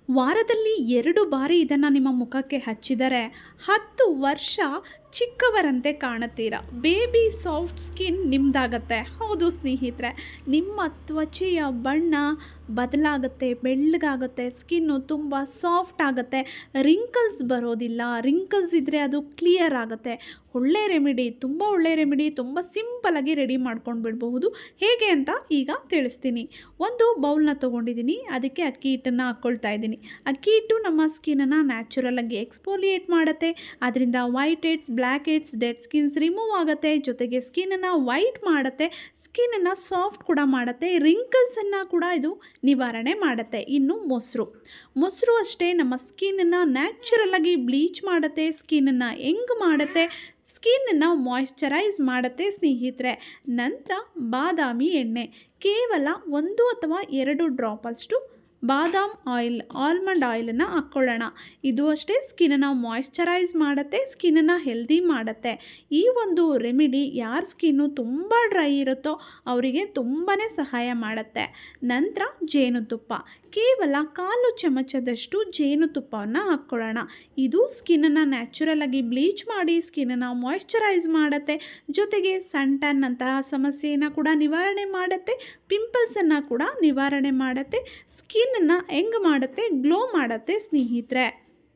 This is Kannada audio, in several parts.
ವಾರದಲ್ಲಿ ಎರಡು ಬಾರಿ ಇದನ್ನು ನಿಮ್ಮ ಮುಖಕ್ಕೆ ಹಚ್ಚಿದರೆ ಹತ್ತು ವರ್ಷ ಚಿಕ್ಕವರಂತೆ ಕಾಣುತ್ತೀರ ಬೇಬಿ ಸಾಫ್ಟ್ ಸ್ಕಿನ್ ನಿಮ್ಮದಾಗತ್ತೆ ಹೌದು ಸ್ನೇಹಿತರೆ ನಿಮ್ಮ ತ್ವಚೆಯ ಬಣ್ಣ ಬದಲಾಗುತ್ತೆ ಬೆಳ್ಳಗಾಗುತ್ತೆ ಸ್ಕಿನ್ನು ತುಂಬ ಸಾಫ್ಟ್ ಆಗುತ್ತೆ ರಿಂಕಲ್ಸ್ ಬರೋದಿಲ್ಲ ರಿಂಕಲ್ಸ್ ಇದ್ದರೆ ಅದು ಕ್ಲಿಯರ್ ಆಗುತ್ತೆ ಒಳ್ಳೆ ರೆಮಿಡಿ ತುಂಬ ಒಳ್ಳೆ ರೆಮಿಡಿ ತುಂಬ ಸಿಂಪಲಾಗಿ ರೆಡಿ ಮಾಡ್ಕೊಂಡು ಬಿಡಬಹುದು ಹೇಗೆ ಅಂತ ಈಗ ತಿಳಿಸ್ತೀನಿ ಒಂದು ಬೌಲ್ನ ತೊಗೊಂಡಿದ್ದೀನಿ ಅದಕ್ಕೆ ಅಕ್ಕಿ ಹಿಟ್ಟನ್ನು ಹಾಕ್ಕೊಳ್ತಾ ಇದ್ದೀನಿ ಅಕ್ಕಿ ಹಿಟ್ಟು ನಮ್ಮ ಸ್ಕಿನ್ನನ್ನು ನ್ಯಾಚುರಲಾಗಿ ಎಕ್ಸ್ಪೋಲಿಯೇಟ್ ಮಾಡುತ್ತೆ ಅದರಿಂದ white heads black heads dead skins remove ಆಗುತ್ತೆ ಜೊತೆಗೆ ಸ್ಕಿನ್ನನ್ನು ವೈಟ್ ಮಾಡುತ್ತೆ ಸ್ಕಿನ್ನನ್ನು ಸಾಫ್ಟ್ ಕೂಡ ಮಾಡುತ್ತೆ ರಿಂಕಲ್ಸನ್ನು ಕೂಡ ಇದು ನಿವಾರಣೆ ಮಾಡುತ್ತೆ ಇನ್ನು ಮೊಸರು ಮೊಸರು ಅಷ್ಟೇ ನಮ್ಮ ಸ್ಕಿನ್ನನ್ನು ನ್ಯಾಚುರಲಾಗಿ ಬ್ಲೀಚ್ ಮಾಡುತ್ತೆ ಸ್ಕಿನ್ನನ್ನು ಹೆಂಗ್ ಮಾಡುತ್ತೆ ಸ್ಕಿನ್ನನ್ನು ಮಾಯ್ಶ್ಚರೈಸ್ ಮಾಡುತ್ತೆ ಸ್ನೇಹಿತರೆ ನಂತರ ಬಾದಾಮಿ ಎಣ್ಣೆ ಕೇವಲ ಒಂದು ಅಥವಾ ಎರಡು ಡ್ರಾಪಷ್ಟು ಬಾದಾಮ್ ಆಯಿಲ್ ಆಲ್ಮಂಡ್ ಆಯಿಲನ್ನು ಹಾಕ್ಕೊಳ್ಳೋಣ ಇದು ಅಷ್ಟೇ ಸ್ಕಿನ್ನನ್ನು ಮಾಯ್ಶ್ಚರೈಸ್ ಮಾಡುತ್ತೆ ಸ್ಕಿನ್ನನ್ನು ಹೆಲ್ದಿ ಮಾಡುತ್ತೆ ಈ ಒಂದು ರೆಮಿಡಿ ಯಾರ ಸ್ಕಿನ್ನು ತುಂಬ ಡ್ರೈ ಇರುತ್ತೋ ಅವರಿಗೆ ತುಂಬಾ ಸಹಾಯ ಮಾಡುತ್ತೆ ನಂತರ ಜೇನುತುಪ್ಪ ಕೇವಲ ಕಾಲು ಚಮಚದಷ್ಟು ಜೇನುತುಪ್ಪವನ್ನು ಹಾಕ್ಕೊಳ್ಳೋಣ ಇದು ಸ್ಕಿನ್ನನ್ನು ನ್ಯಾಚುರಲಾಗಿ ಬ್ಲೀಚ್ ಮಾಡಿ ಸ್ಕಿನ್ನನ್ನು ಮಾಯ್ಶ್ಚರೈಸ್ ಮಾಡುತ್ತೆ ಜೊತೆಗೆ ಸನ್ ಟ್ಯಾನ್ ಅಂತಹ ಸಮಸ್ಯೆಯನ್ನು ಕೂಡ ನಿವಾರಣೆ ಮಾಡುತ್ತೆ ಪಿಂಪಲ್ಸನ್ನು ಕೂಡ ನಿವಾರಣೆ ಮಾಡುತ್ತೆ ಸ್ಕಿನ್ನನ್ನು ಹೆಂಗೆ ಮಾಡುತ್ತೆ ಗ್ಲೋ ಮಾಡುತ್ತೆ ಸ್ನೇಹಿತರೆ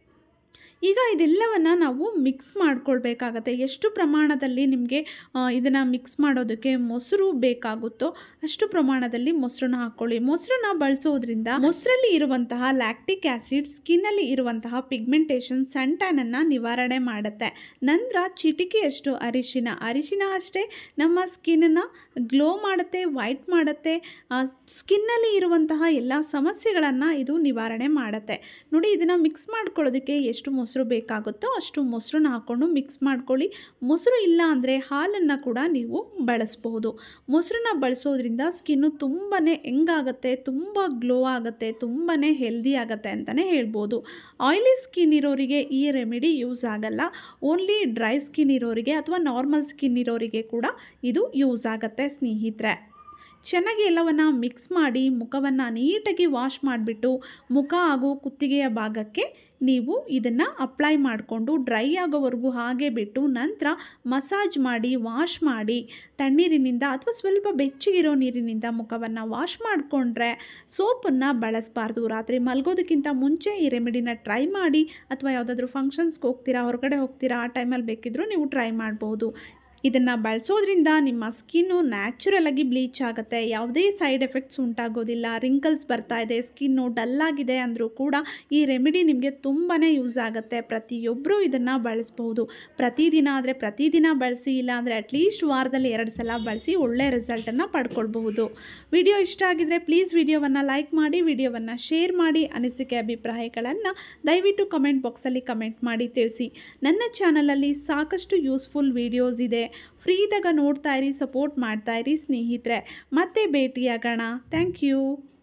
ಈಗ ಇದೆಲ್ಲವನ್ನು ನಾವು ಮಿಕ್ಸ್ ಮಾಡ್ಕೊಳ್ಬೇಕಾಗತ್ತೆ ಎಷ್ಟು ಪ್ರಮಾಣದಲ್ಲಿ ನಿಮಗೆ ಇದನ್ನು ಮಿಕ್ಸ್ ಮಾಡೋದಕ್ಕೆ ಮೊಸರು ಬೇಕಾಗುತ್ತೋ ಅಷ್ಟು ಪ್ರಮಾಣದಲ್ಲಿ ಮೊಸರನ್ನ ಹಾಕ್ಕೊಳ್ಳಿ ಮೊಸರನ್ನ ಬಳಸೋದ್ರಿಂದ ಮೊಸರಲ್ಲಿ ಇರುವಂತಹ ಲ್ಯಾಕ್ಟಿಕ್ ಆ್ಯಸಿಡ್ ಸ್ಕಿನ್ನಲ್ಲಿ ಇರುವಂತಹ ಪಿಗ್ಮೆಂಟೇಷನ್ ಸಣ್ಟಾನನ್ನು ನಿವಾರಣೆ ಮಾಡುತ್ತೆ ನಂತರ ಚಿಟಿಕೆಯಷ್ಟು ಅರಿಶಿನ ಅರಿಶಿನ ಅಷ್ಟೇ ನಮ್ಮ ಸ್ಕಿನ್ನನ್ನು ಗ್ಲೋ ಮಾಡುತ್ತೆ ವೈಟ್ ಮಾಡುತ್ತೆ ಸ್ಕಿನ್ನಲ್ಲಿ ಇರುವಂತಹ ಎಲ್ಲ ಸಮಸ್ಯೆಗಳನ್ನು ಇದು ನಿವಾರಣೆ ಮಾಡುತ್ತೆ ನೋಡಿ ಇದನ್ನು ಮಿಕ್ಸ್ ಮಾಡ್ಕೊಳ್ಳೋದಕ್ಕೆ ಎಷ್ಟು ಮೊಸರು ಬೇಕಾಗುತ್ತೋ ಅಷ್ಟು ಮೊಸರನ್ನ ಹಾಕ್ಕೊಂಡು ಮಿಕ್ಸ್ ಮಾಡ್ಕೊಳ್ಳಿ ಮೊಸರು ಇಲ್ಲ ಅಂದರೆ ಹಾಲನ್ನು ಕೂಡ ನೀವು ಬಳಸಬಹುದು ಮೊಸರನ್ನ ಬಳಸೋದ್ರಿಂದ ಸ್ಕಿನ್ನು ತುಂಬಾ ಹೆಂಗಾಗುತ್ತೆ ತುಂಬ ಗ್ಲೋ ಆಗುತ್ತೆ ತುಂಬಾ ಹೆಲ್ದಿ ಆಗುತ್ತೆ ಅಂತಲೇ ಹೇಳ್ಬೋದು ಆಯಿಲಿ ಸ್ಕಿನ್ ಇರೋರಿಗೆ ಈ ರೆಮಿಡಿ ಯೂಸ್ ಆಗಲ್ಲ ಓನ್ಲಿ ಡ್ರೈ ಸ್ಕಿನ್ ಇರೋರಿಗೆ ಅಥವಾ ನಾರ್ಮಲ್ ಸ್ಕಿನ್ ಇರೋರಿಗೆ ಕೂಡ ಇದು ಯೂಸ್ ಆಗುತ್ತೆ ಸ್ನೇಹಿತರೆ ಚೆನ್ನಾಗಿ ಎಲ್ಲವನ್ನು ಮಿಕ್ಸ್ ಮಾಡಿ ಮುಖವನ್ನು ನೀಟಾಗಿ ವಾಶ್ ಮಾಡಿಬಿಟ್ಟು ಮುಖ ಹಾಗೂ ಕುತ್ತಿಗೆಯ ಭಾಗಕ್ಕೆ ನೀವು ಇದನ್ನು ಅಪ್ಲೈ ಮಾಡಿಕೊಂಡು ಡ್ರೈ ಆಗೋವರೆಗೂ ಹಾಗೆ ಬಿಟ್ಟು ನಂತರ ಮಸಾಜ್ ಮಾಡಿ ವಾಶ್ ಮಾಡಿ ತಣ್ಣೀರಿನಿಂದ ಅಥವಾ ಸ್ವಲ್ಪ ಬೆಚ್ಚಗಿರೋ ನೀರಿನಿಂದ ಮುಖವನ್ನು ವಾಶ್ ಮಾಡಿಕೊಂಡ್ರೆ ಸೋಪನ್ನು ಬಳಸಬಾರ್ದು ರಾತ್ರಿ ಮಲಗೋದಕ್ಕಿಂತ ಮುಂಚೆ ಈ ರೆಮಿಡಿನ ಟ್ರೈ ಮಾಡಿ ಅಥವಾ ಯಾವುದಾದ್ರೂ ಫಂಕ್ಷನ್ಸ್ಗೆ ಹೋಗ್ತೀರಾ ಹೊರಗಡೆ ಹೋಗ್ತೀರಾ ಆ ಟೈಮಲ್ಲಿ ಬೇಕಿದ್ದರೂ ನೀವು ಟ್ರೈ ಮಾಡ್ಬೋದು ಇದನ್ನು ಬಳಸೋದ್ರಿಂದ ನಿಮ್ಮ ಸ್ಕಿನ್ನು ನ್ಯಾಚುರಲಾಗಿ ಬ್ಲೀಚ್ ಆಗುತ್ತೆ ಯಾವುದೇ ಸೈಡ್ ಎಫೆಕ್ಟ್ಸ್ ಉಂಟಾಗೋದಿಲ್ಲ ರಿಂಕಲ್ಸ್ ಬರ್ತಾ ಇದೆ ಸ್ಕಿನ್ನು ಡಲ್ಲಾಗಿದೆ ಅಂದರೂ ಕೂಡ ಈ ರೆಮಿಡಿ ನಿಮಗೆ ತುಂಬಾ ಯೂಸ್ ಆಗುತ್ತೆ ಪ್ರತಿಯೊಬ್ಬರೂ ಇದನ್ನು ಬಳಸ್ಬೋದು ಪ್ರತಿದಿನ ಆದರೆ ಪ್ರತಿದಿನ ಬಳಸಿ ಇಲ್ಲ ಅಂದರೆ ಅಟ್ಲೀಸ್ಟ್ ವಾರದಲ್ಲಿ ಎರಡು ಸಲ ಬಳಸಿ ಒಳ್ಳೆ ರಿಸಲ್ಟನ್ನು ಪಡ್ಕೊಳ್ಬಹುದು ವಿಡಿಯೋ ಇಷ್ಟ ಆಗಿದರೆ ಪ್ಲೀಸ್ ವಿಡಿಯೋವನ್ನು ಲೈಕ್ ಮಾಡಿ ವಿಡಿಯೋವನ್ನು ಶೇರ್ ಮಾಡಿ ಅನಿಸಿಕೆ ಅಭಿಪ್ರಾಯಗಳನ್ನು ದಯವಿಟ್ಟು ಕಮೆಂಟ್ ಬಾಕ್ಸಲ್ಲಿ ಕಮೆಂಟ್ ಮಾಡಿ ತಿಳಿಸಿ ನನ್ನ ಚಾನಲಲ್ಲಿ ಸಾಕಷ್ಟು ಯೂಸ್ಫುಲ್ ವಿಡಿಯೋಸ್ ಇದೆ ಫ್ರೀ ಇದ್ದಾಗ ನೋಡ್ತಾ ಇರಿ ಸಪೋರ್ಟ್ ಮಾಡ್ತಾ ಇರಿ ಸ್ನೇಹಿತರೆ ಮತ್ತೆ ಭೇಟಿಯಾಗೋಣ ಥ್ಯಾಂಕ್ ಯು